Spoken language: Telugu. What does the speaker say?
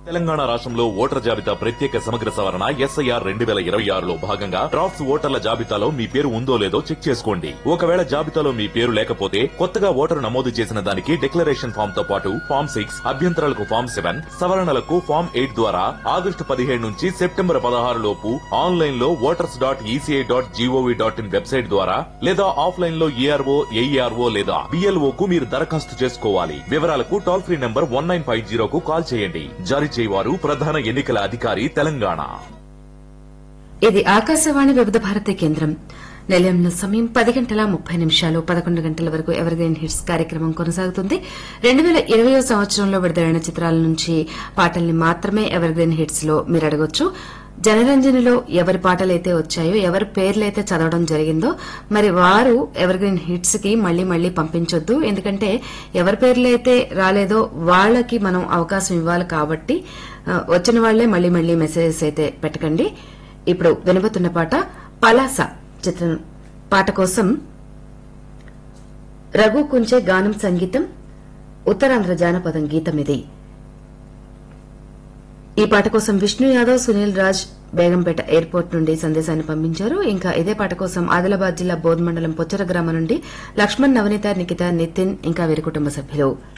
తెలంగాణ రాష్ట్రంలో ఓటర్ జాబితా ప్రత్యేక సమగ్ర సవరణ ఎస్ఐఆర్ రెండు వేల ఇరవై ఆరులో భాగంగా డ్రాఫ్ట్స్ ఓటర్ల జాబితాలో మీ పేరు ఉందో లేదో చెక్ చేసుకోండి ఒకవేళ జాబితాలో మీ పేరు లేకపోతే కొత్తగా ఓటరు నమోదు చేసిన దానికి డిక్లరేషన్ ఫామ్ తో పాటు ఫామ్ సిక్స్ అభ్యంతరాలకు ఫామ్ సెవెన్ సవరణలకు ఫామ్ ఎయిట్ ద్వారా ఆగస్టు పదిహేడు నుంచి సెప్టెంబర్ పదహారు లోపు ఆన్లైన్ లో voters dot ECI dot G O V dot in website ద్వారా లేదా ఆఫ్లైన్ లో ఏఆర్ఓ ఏఈఆర్ఓ లేదా బిఎల్ఓ కు మీరు దరఖాస్తు చేసుకోవాలి వివరాలకు toll free number one nine five జీరోకు కాల్ చేయండి జారీ చేయవారు ప్రధాన ఎన్నికల అధికారి తెలంగాణ ఇది ఆకాశవాణి వివిధ భారతి కేంద్రం నిలయంలో సమయం పది గంటల ముప్పై నిమిషాలు పదకొండు గంటల వరకు ఎవర్ గ్రీన్ హిట్స్ కార్యక్రమం కొనసాగుతుంది రెండు వేల ఇరవయో సంవత్సరంలో విడుదలైన చిత్రాల నుంచి పాటల్ని మాత్రమే ఎవర్ గ్రీన్ హిట్స్ లో మీరు అడగొచ్చు జనరంజనిలో ఎవరి పాటలైతే వచ్చాయో ఎవరి పేర్లైతే చదవడం జరిగిందో మరి వారు ఎవర్ గ్రీన్ హిట్స్ కి మళ్లీ మళ్లీ పంపించొద్దు ఎందుకంటే ఎవరి పేర్లైతే రాలేదో వాళ్ళకి మనం అవకాశం ఇవ్వాలి కాబట్టి ఆ, వచ్చిన వాళ్లే మళ్లీ మళ్లీ మెసేజెస్ అయితే పెట్టకండి ఇప్పుడు వినబోతున్న పాట పలాస చిత్రం పాట కోసం రఘు కుంచే గానం సంగీతం ఉత్తరాంధ్ర జానపదం గీతం ఇది ఈ పాట కోసం విష్ణు యాదవ్ సునీల్ రాజ్ బేగంపేట ఎయిర్పోర్ట్ నుండి సందేశాన్ని పంపించారు ఇంకా ఇదే పాట కోసం ఆదిలాబాద్ జిల్లా బోధ్ మండలం పొచ్చర గ్రామం నుండి లక్ష్మణ్ నవనీత నిఖిత నితిన్ ఇంకా వీరి కుటుంబ సభ్యులు